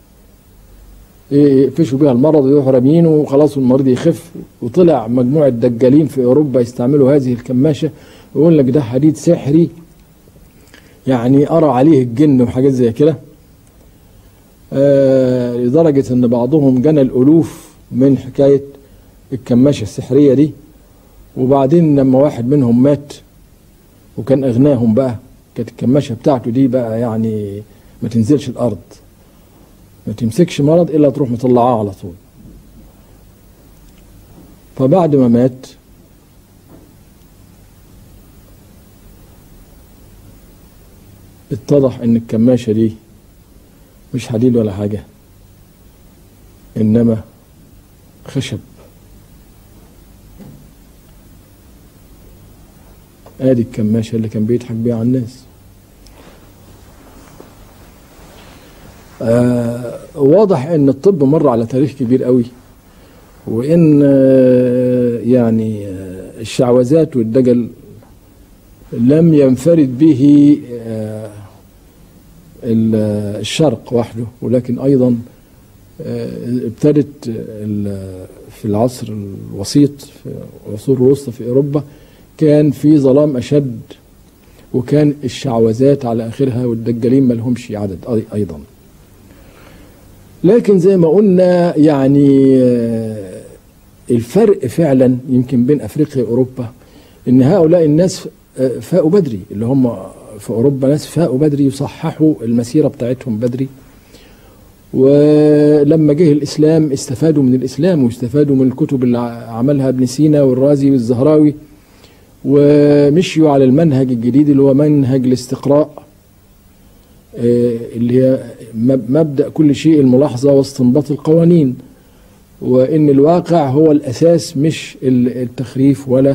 يقفشوا بيها المرض ويروحوا رامينه وخلاص المريض يخف وطلع مجموعه دجالين في اوروبا يستعملوا هذه الكماشه ويقول لك ده حديد سحري يعني ارى عليه الجن وحاجات زي كده آه لدرجه ان بعضهم جنى الالوف من حكايه الكماشه السحريه دي وبعدين لما واحد منهم مات وكان اغناهم بقى كانت الكماشه بتاعته دي بقى يعني ما تنزلش الارض ما تمسكش مرض الا تروح مطلعاه على طول فبعد ما مات اتضح ان الكماشة دي مش حديد ولا حاجة انما خشب ادي الكماشة اللي كان بيضحك بيها على الناس آه واضح ان الطب مر على تاريخ كبير قوي وان آه يعني آه الشعوذات والدجل لم ينفرد به آه الشرق وحده ولكن ايضا آه ابتدت في العصر الوسيط في العصور الوسطى في اوروبا كان في ظلام اشد وكان الشعوذات على اخرها والدجالين ما لهمش عدد ايضا لكن زي ما قلنا يعني الفرق فعلا يمكن بين افريقيا واوروبا ان هؤلاء الناس فاقوا بدري اللي هم في اوروبا ناس فاقوا بدري يصححوا المسيره بتاعتهم بدري ولما جه الاسلام استفادوا من الاسلام واستفادوا من الكتب اللي عملها ابن سينا والرازي والزهراوي ومشيوا على المنهج الجديد اللي هو منهج الاستقراء اللي هي مبدا كل شيء الملاحظه واستنباط القوانين وان الواقع هو الاساس مش التخريف ولا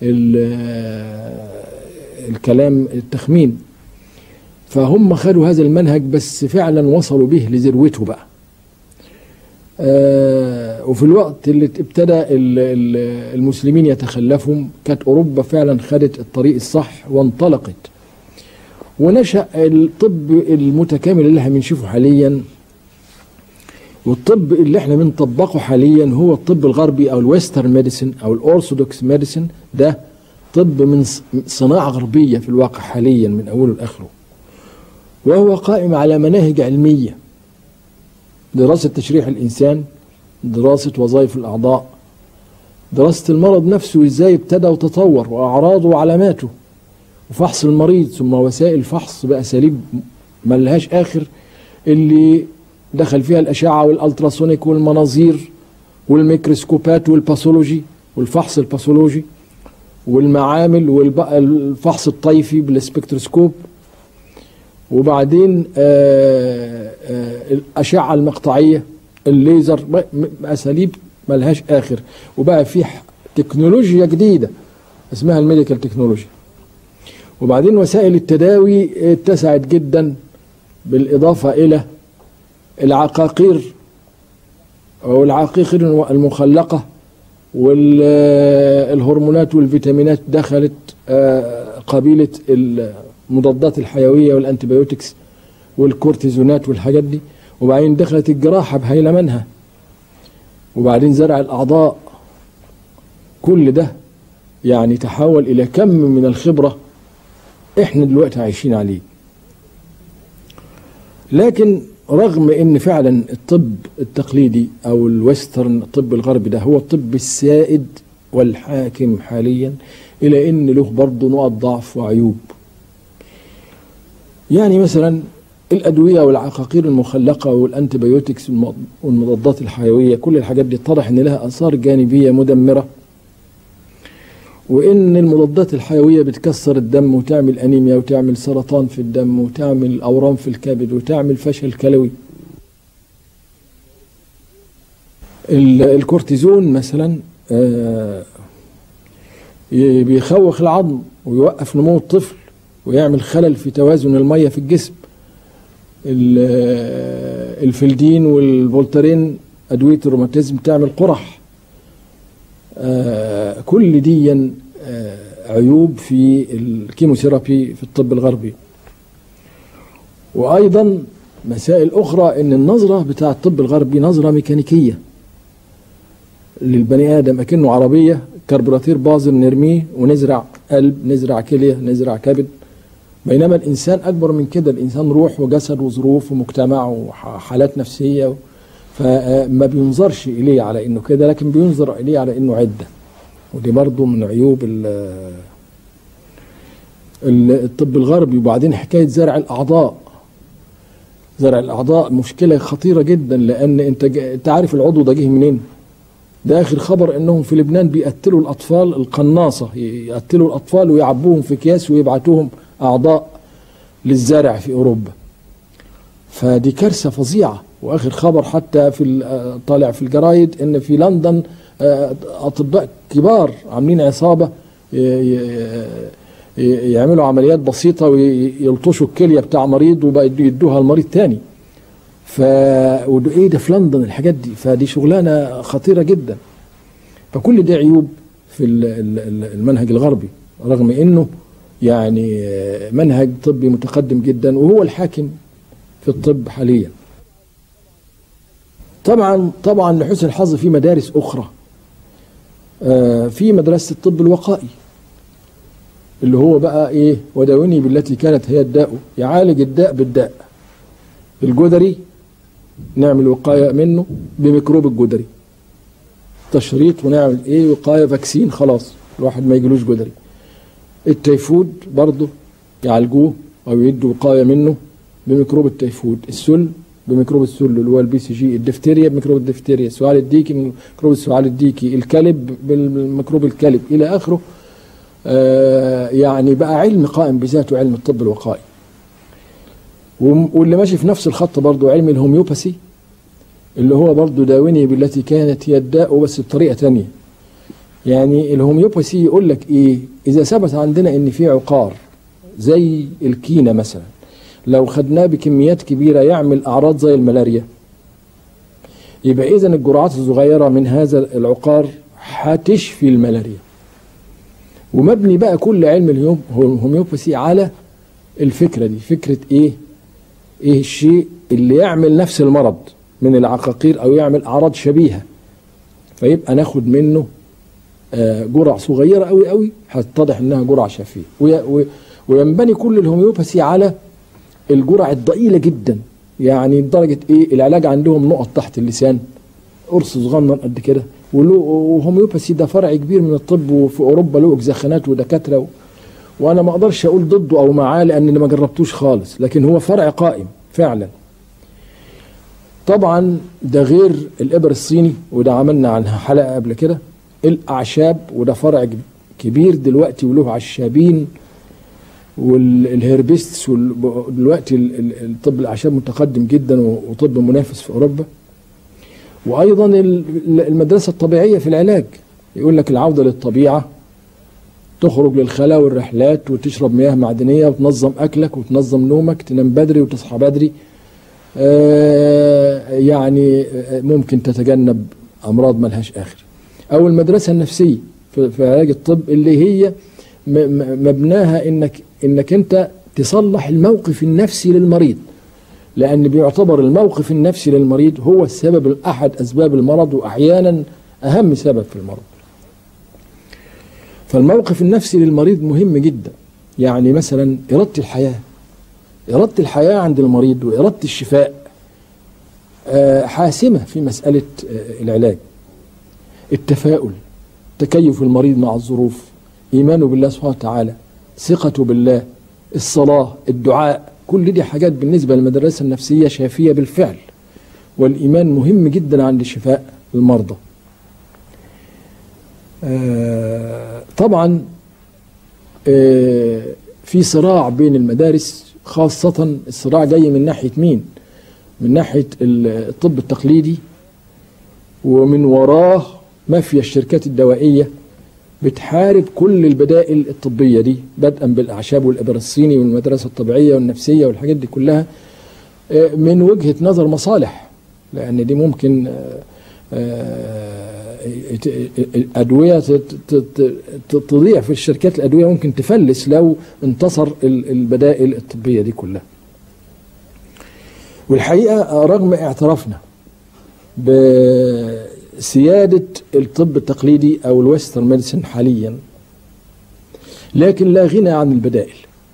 الكلام التخمين فهم خدوا هذا المنهج بس فعلا وصلوا به لذروته بقى آه، وفي الوقت اللي ابتدى ال- ال- المسلمين يتخلفهم كانت أوروبا فعلا خدت الطريق الصح وانطلقت ونشأ الطب المتكامل اللي احنا بنشوفه حاليا والطب اللي احنا بنطبقه حاليا هو الطب الغربي او الويسترن ميديسن او الاورثودوكس ميديسن ده طب من ص- صناعه غربيه في الواقع حاليا من اوله لاخره وهو قائم على مناهج علميه دراسه تشريح الانسان دراسه وظائف الاعضاء دراسه المرض نفسه ازاي ابتدى وتطور واعراضه وعلاماته وفحص المريض ثم وسائل الفحص باساليب ملهاش اخر اللي دخل فيها الاشعه والالتراسونيك والمناظير والميكروسكوبات والباثولوجي والفحص الباثولوجي والمعامل والفحص الطيفي بالسبكتروسكوب وبعدين آه، آه، الاشعه المقطعيه الليزر م- م- اساليب ملهاش اخر وبقى في ح- تكنولوجيا جديده اسمها الميديكال تكنولوجي وبعدين وسائل التداوي اتسعت جدا بالاضافه الى العقاقير او العقاقير المخلقه والهرمونات والفيتامينات دخلت آه، قبيله المضادات الحيويه والانتبيوتكس والكورتيزونات والحاجات دي وبعدين دخلت الجراحه بهيلمنها وبعدين زرع الاعضاء كل ده يعني تحول الى كم من الخبره احنا دلوقتي عايشين عليه لكن رغم ان فعلا الطب التقليدي او الويسترن الطب الغربي ده هو الطب السائد والحاكم حاليا الى ان له برضه نقط ضعف وعيوب يعني مثلا الادويه والعقاقير المخلقه والانتبيوتكس والمضادات الحيويه كل الحاجات دي اتضح ان لها اثار جانبيه مدمره وان المضادات الحيويه بتكسر الدم وتعمل انيميا وتعمل سرطان في الدم وتعمل اورام في الكبد وتعمل فشل كلوي ال- الكورتيزون مثلا آه، ي- بيخوخ العظم ويوقف نمو الطفل ويعمل خلل في توازن الميه في الجسم ال- آه، الفلدين والفولتارين ادويه الروماتيزم تعمل قرح آه، كل دي آه، عيوب في الكيموثيرابي في الطب الغربي وايضا مسائل اخرى ان النظره بتاع الطب الغربي نظره ميكانيكيه للبني ادم اكنه عربيه كربوراتير باظ نرميه ونزرع قلب نزرع كليه نزرع كبد بينما الانسان اكبر من كده الانسان روح وجسد وظروف ومجتمع وحالات نفسيه فما بينظرش اليه على انه كده لكن بينظر اليه على انه عده ودي برضه من عيوب ال- ال- الطب الغربي وبعدين حكايه زرع الاعضاء زرع الاعضاء مشكله خطيره جدا لان انت جا- انت عارف العضو ده جه منين ده اخر خبر انهم في لبنان بيقتلوا الاطفال القناصه يقتلوا الاطفال ويعبوهم في اكياس ويبعتوهم اعضاء للزرع في اوروبا فدي كارثه فظيعه واخر خبر حتى في ال- آه، طالع في الجرايد ان في لندن آه، اطباء كبار عاملين عصابه ي- ي- ي- يعملوا عمليات بسيطه ويلطشوا الكليه بتاع مريض ويدوها لمريض تاني ف وده ايه ده في لندن الحاجات دي فدي شغلانه خطيره جدا فكل دي عيوب في ال- ال- ال- المنهج الغربي رغم انه يعني آه، منهج طبي متقدم جدا وهو الحاكم في الطب حاليا طبعا طبعا لحسن الحظ في مدارس اخرى آه، في مدرسه الطب الوقائي اللي هو بقى ايه وداوني بالتي كانت هي الداء يعالج الداء بالداء الجدري نعمل وقايه منه بميكروب الجدري تشريط ونعمل ايه وقايه فاكسين خلاص الواحد ما يجيلوش جدري التيفود برضه يعالجوه او يدوا وقايه منه بميكروب التيفود السل بميكروب السل اللي هو البي سي جي الدفتيريا بميكروب الدفتيريا السعال الديكي بميكروب السعال الديكي الكلب بالميكروب الكلب الى اخره آه يعني بقى علم قائم بذاته علم الطب الوقائي وم- واللي ماشي في نفس الخط برضه علم الهوميوباثي اللي هو برضه داوني بالتي كانت هي الداء بس بطريقه تانية يعني الهوميوباثي يقول لك ايه اذا ثبت عندنا ان في عقار زي الكينه مثلا لو خدناه بكميات كبيره يعمل اعراض زي الملاريا يبقى اذا الجرعات الصغيره من هذا العقار هتشفي الملاريا ومبني بقى كل علم الهوميوباثي على الفكره دي فكره ايه ايه الشيء اللي يعمل نفس المرض من العقاقير او يعمل اعراض شبيهه فيبقى ناخد منه آه، جرع صغيره قوي قوي هتتضح انها جرعه شافيه وي- وي- وينبني كل الهوميوباثي على الجرع الضئيله جدا يعني لدرجه ايه العلاج عندهم نقط تحت اللسان قرص صغنن قد كده وله وهوميوباثي ده فرع كبير من الطب وفي اوروبا له اكزاخانات ودكاتره و... وانا ما اقدرش اقول ضده او معاه لاني ما جربتوش خالص لكن هو فرع قائم فعلا طبعا ده غير الابر الصيني وده عملنا عنها حلقه قبل كده الاعشاب وده فرع ج- كبير دلوقتي وله عشابين والهيربيستس دلوقتي الطب الاعشاب متقدم جدا و- وطب منافس في اوروبا وايضا ال- المدرسه الطبيعيه في العلاج يقول لك العوده للطبيعه تخرج للخلا والرحلات وتشرب مياه معدنيه وتنظم اكلك وتنظم نومك تنام بدري وتصحى بدري آه، يعني آه، ممكن تتجنب امراض ملهاش اخر او المدرسه النفسيه في في علاج الطب اللي هي م- م- مبناها انك انك انت تصلح الموقف النفسي للمريض لان بيعتبر الموقف النفسي للمريض هو السبب احد اسباب المرض واحيانا اهم سبب في المرض فالموقف النفسي للمريض مهم جدا يعني مثلا اراده الحياه إرادة الحياة عند المريض وإرادة الشفاء آه، حاسمة في مسألة آه، العلاج التفاؤل تكيف المريض مع الظروف إيمانه بالله سبحانه وتعالى ثقته بالله الصلاة الدعاء كل دي حاجات بالنسبة للمدرسة النفسية شافية بالفعل والإيمان مهم جدا عند شفاء المرضى آه، طبعا آه، في صراع بين المدارس خاصة الصراع جاي من ناحية مين؟ من ناحية الطب التقليدي ومن وراه مافيا الشركات الدوائية بتحارب كل البدائل الطبية دي بدءا بالأعشاب والإبر الصيني والمدرسة الطبيعية والنفسية والحاجات دي كلها آه، من وجهة نظر مصالح لأن دي ممكن آه، آه، أدوية ت- ت- ت- تضيع في الشركات الأدوية ممكن تفلس لو انتصر ال- البدائل الطبية دي كلها والحقيقة رغم اعترافنا بسيادة الطب التقليدي أو الويسترن ميديسن حاليا لكن لا غنى عن البدائل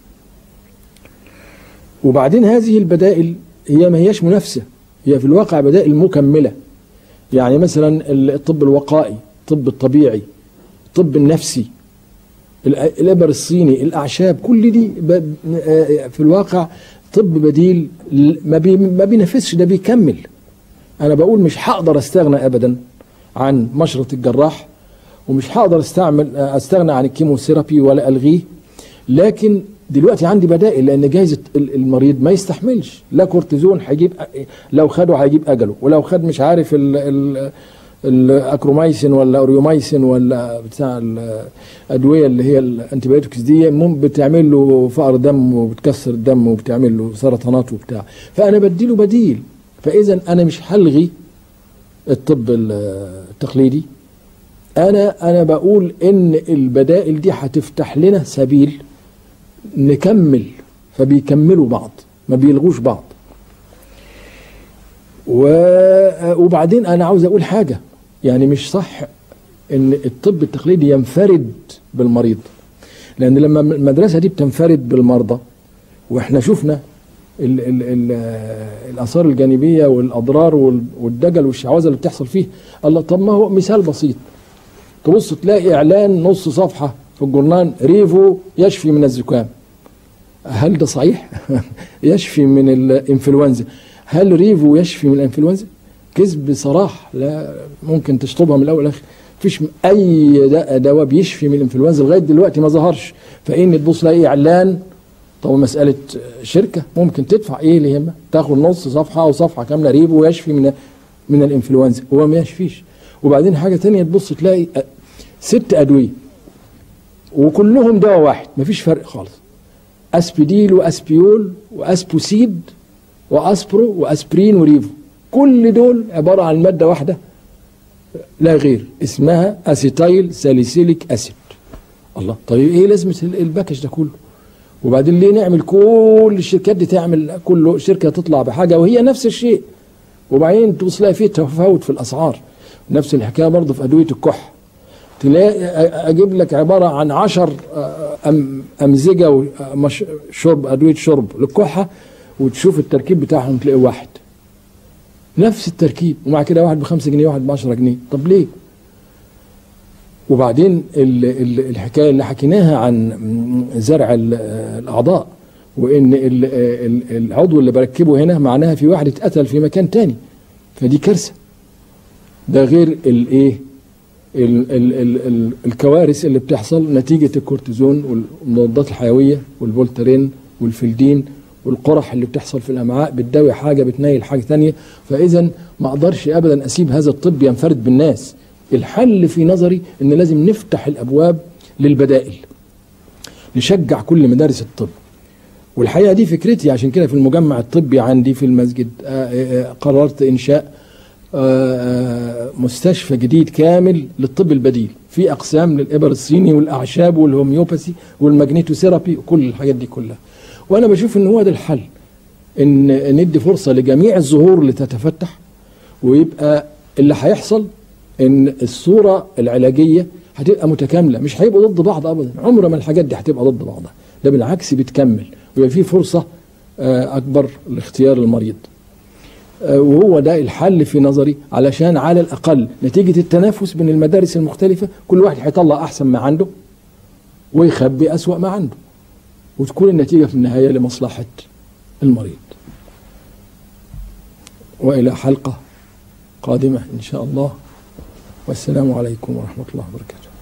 وبعدين هذه البدائل هي ما هياش منافسة هي في الواقع بدائل مكملة يعني مثلا الطب الوقائي الطب الطبيعي الطب النفسي الأ- الابر الصيني الاعشاب كل دي ب- آه، في الواقع طب بديل ل- ما بي ما بينافسش ده بيكمل انا بقول مش هقدر استغنى ابدا عن مشرط الجراح ومش هقدر استعمل آه، استغنى عن الكيموثيرابي ولا الغيه لكن دلوقتي عندي بدائل لان جايزه ال- المريض ما يستحملش لا كورتيزون هيجيب لو خده هيجيب اجله ولو خد مش عارف ال ال الاكرومايسين ولا اوريومايسين ولا بتاع الادويه اللي هي الانتيبيوتكس دي مم بتعمل له فقر دم وبتكسر الدم وبتعمل له سرطانات وبتاع فانا بديله بديل فاذا انا مش هلغي الطب التقليدي انا انا بقول ان البدائل دي هتفتح لنا سبيل نكمل فبيكملوا بعض ما بيلغوش بعض و- وبعدين انا عاوز اقول حاجه يعني مش صح ان الطب التقليدي ينفرد بالمريض لان لما المدرسه دي بتنفرد بالمرضى واحنا شفنا ال ال ال الاثار الجانبيه والاضرار وال- والدجل والشعوذه اللي بتحصل فيه الله طب ما هو مثال بسيط تبص تلاقي اعلان نص صفحه في الجورنال ريفو يشفي من الزكام هل ده صحيح؟ يشفي من الانفلونزا هل ريفو يشفي من الانفلونزا؟ كذب بصراحه لا ممكن تشطبها من الاول لاخر مفيش اي د- دواء بيشفي من الانفلونزا لغايه دلوقتي ما ظهرش فان تبص تلاقي اعلان طب مساله شركه ممكن تدفع ايه اللي يهمها تاخد نص صفحه او صفحه كامله ريفو يشفي من من الانفلونزا هو ما يشفيش وبعدين حاجه تانية تبص تلاقي أ- ست ادويه وكلهم دواء واحد مفيش فرق خالص اسبيديل واسبيول واسبوسيد واسبرو واسبرين وريفو كل دول عباره عن ماده واحده لا غير اسمها اسيتايل ساليسيليك اسيد الله طيب ايه لازمه الباكج ده كله وبعدين ليه نعمل كل الشركات دي تعمل كل شركه تطلع بحاجه وهي نفس الشيء وبعدين تلاقي فيه تفاوت في الاسعار نفس الحكايه برضه في ادويه الكح تلاقي اجيب لك عباره عن عشر أم امزجه شرب ادويه شرب للكحه وتشوف التركيب بتاعهم تلاقي واحد نفس التركيب ومع كده واحد بخمسة جنيه واحد بعشرة جنيه طب ليه وبعدين ال ال الحكايه اللي حكيناها عن زرع الاعضاء وان ال ال العضو اللي بركبه هنا معناها في واحد اتقتل في مكان تاني فدي كارثه ده غير الايه ال ال ال ال الكوارث اللي بتحصل نتيجه الكورتيزون والمضادات الحيويه والفولترين والفلدين والقرح اللي بتحصل في الامعاء بتداوي حاجه بتنيل حاجه ثانيه فاذا ما اقدرش ابدا اسيب هذا الطب ينفرد بالناس الحل في نظري ان لازم نفتح الابواب للبدائل نشجع كل مدارس الطب والحقيقه دي فكرتي عشان كده في المجمع الطبي عندي في المسجد قررت انشاء مستشفى جديد كامل للطب البديل في اقسام للابر الصيني والاعشاب والهوميوباثي والماجنيتوثيرابي وكل الحاجات دي كلها وانا بشوف ان هو ده الحل ان ندي فرصه لجميع الزهور اللي تتفتح ويبقى اللي هيحصل ان الصوره العلاجيه هتبقى متكامله مش هيبقوا ضد بعض ابدا عمر ما الحاجات دي هتبقى ضد بعضها ده بالعكس بتكمل ويبقى في فرصه اكبر لاختيار المريض وهو ده الحل في نظري علشان على الاقل نتيجه التنافس بين المدارس المختلفه كل واحد هيطلع احسن ما عنده ويخبي اسوا ما عنده وتكون النتيجه في النهايه لمصلحه المريض والى حلقه قادمه ان شاء الله والسلام عليكم ورحمه الله وبركاته